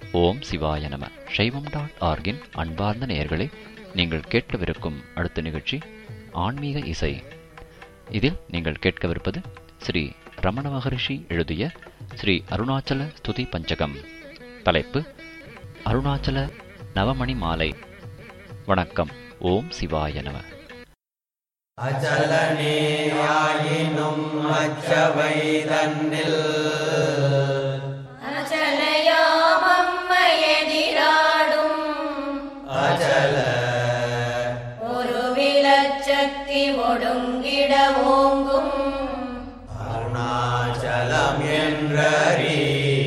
ஓம் சிவாய நம சைவம் டாட் ஆர்கின் அன்பார்ந்த நேயர்களே நீங்கள் கேட்கவிருக்கும் அடுத்த நிகழ்ச்சி ஆன்மீக இசை இதில் நீங்கள் கேட்கவிருப்பது ஸ்ரீ ரமண மகரிஷி எழுதிய ஸ்ரீ அருணாச்சல ஸ்துதி பஞ்சகம் தலைப்பு அருணாச்சல நவமணி மாலை வணக்கம் ஓம் சிவாய நம அச்சலனேயாயினும் அச்சவைதன்னில் அச்சலயாமம்மையெதிராடும் அச்சல ஒரு விலச்சக்தி ஒடுங்கிட ஓங்கும் அருணாச்சலம் என்றறி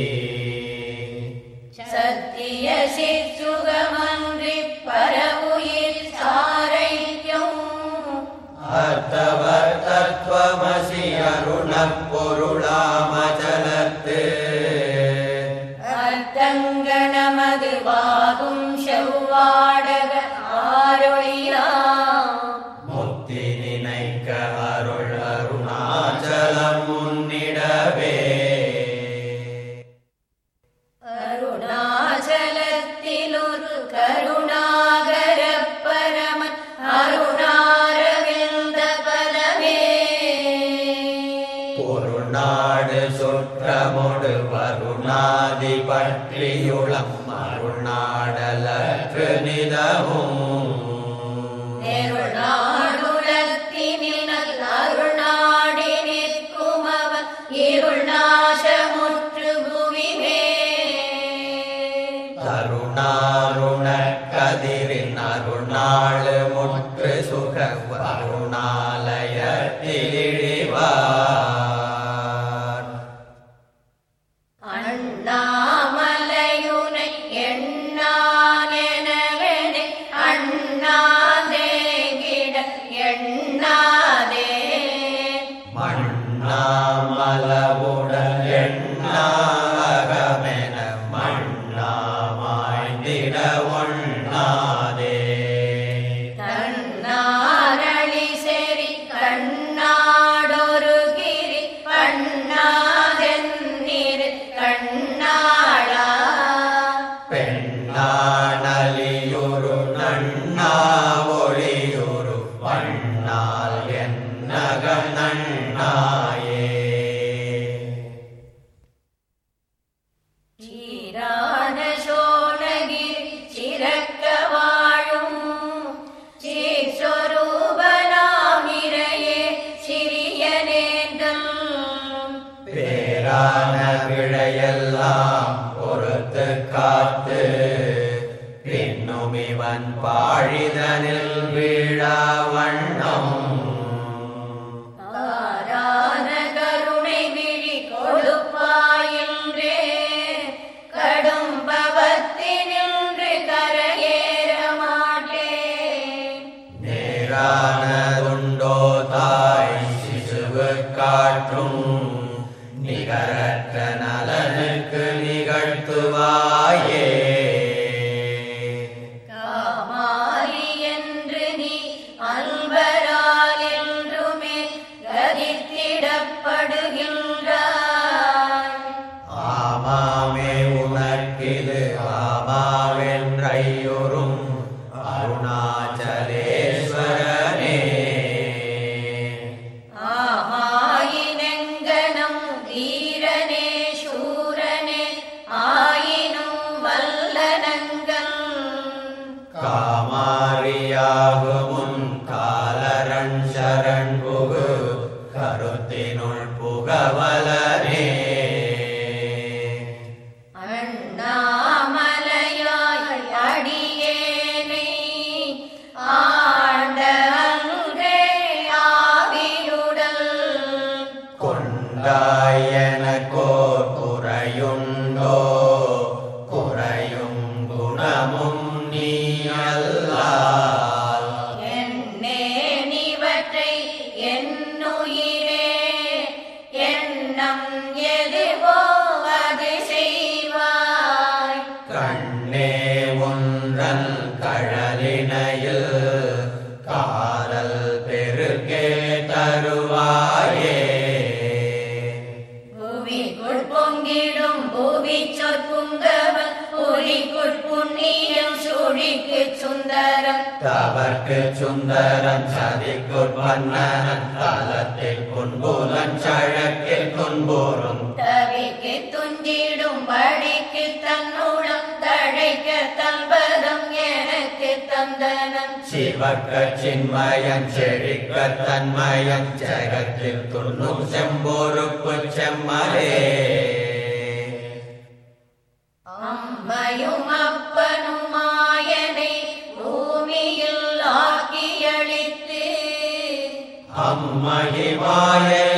சத்திய சிற்சுகமன்றி பரவுயிர் சாரைக்கும் அர்த்தவர் தத்துவமசி அருணப் பொருளாமச்சலத்து அர்த்தங்கணமது வாகும் செவ்வாடக ஆரொழியாம் முத்தி நினைக்க அருள் அருணாச்சலம் முன்னிடவே அருணாச்சலத்திலொரு கருணாகர பரமன் அருணாரவிந்த பதமே பொருநாடு சுற்றமொடு வருணாதி பற்றியுளம் அருணாடலற்று நிதமும் நெருநாடுலத்தினில் நல் அருணாடி நிற்கும் அவன் இருள் நாசமுற்று புவிமே தருணாருண கதிரின் அருணாளு முற்று சுக வருணாலயத்திழிவார் அண்ணாமலையுனை எண்ணானெனவெனே அண்ணாதே கிட எண்ணாதே மண்ணாமலவுடன் எண்ணாகமென மண்ணாமாய்ந்திட ஒண்ணாதே தன்னாரளி செறி கண்ணாடொரு கிரி பண்ணாதென்னிரு கண்ணாளா பெண்ணானலியுரு நண்ணா ஒளியுரு பண்ணால் என்னக நன்னாயே சீரான சோழகிரி சிறக்க வாழும் சீர்ஸ்வரூபனாமிரையே சிறிய நேர்தல் பேரான விழையெல்லாம் பொறுத்து காத்து பின்னும் இவன் பாழிதனில் வீழா வண்ணம் ஆரான கருணை விழி கொடுப்பாயின்றே கடும் பவத்தினின்று கரையேற மாட்டேன் நேரானதுண்டோ தாய் சிசுவு காற்றும் நிகரற்ற நலனுக்கு நிகழ்த்துவாயே காமாரி என்று நீ அன்பரால் என்றுமே கதித்திடப்படுகின்றாய் ஆமாமே உனக்கிது ஆமாவென்றையுறும் அருணாச்சலேஸ்வரனே ஆமாயினெங்கனம் தீரனே சூரனே ஆயினும் வல்லனங்கள் காமாரியாகுமுன் காலரன் சரண் புகு கருத்தினுள் புகவலனே அண்ணாமலையாய் அடியேனை ஆண்ட அன்றே ஆவியுடல் கொண்டாயனக்கோர் குறையுண்டோ குறையும் குணமும் நீ அல்லால் என்னே நிவற்றை என்னுயிரே எண்ணம் எதுவோ அது செய்வாய் தவர்க்கு சுந்தரன் சதிக்குட்பன்னன் தலத்தில் புன்புலன் சழக்கில் துன்புறும் தவிக்கு துஞ்சிடும் படிக்கு தன்னுடம் தழைக்க தல்பதம் எனக்கு தந்தனம் சிவக்க சின்மயன் செழிக்க தன்மயன் ஜெகத்தில் துண்ணும் செம்பொறுப்பு செம்மலே அம்மையும் அப்பனுமாயனை பூமியில் ஆக்கியளித்து அம்மகிமாயை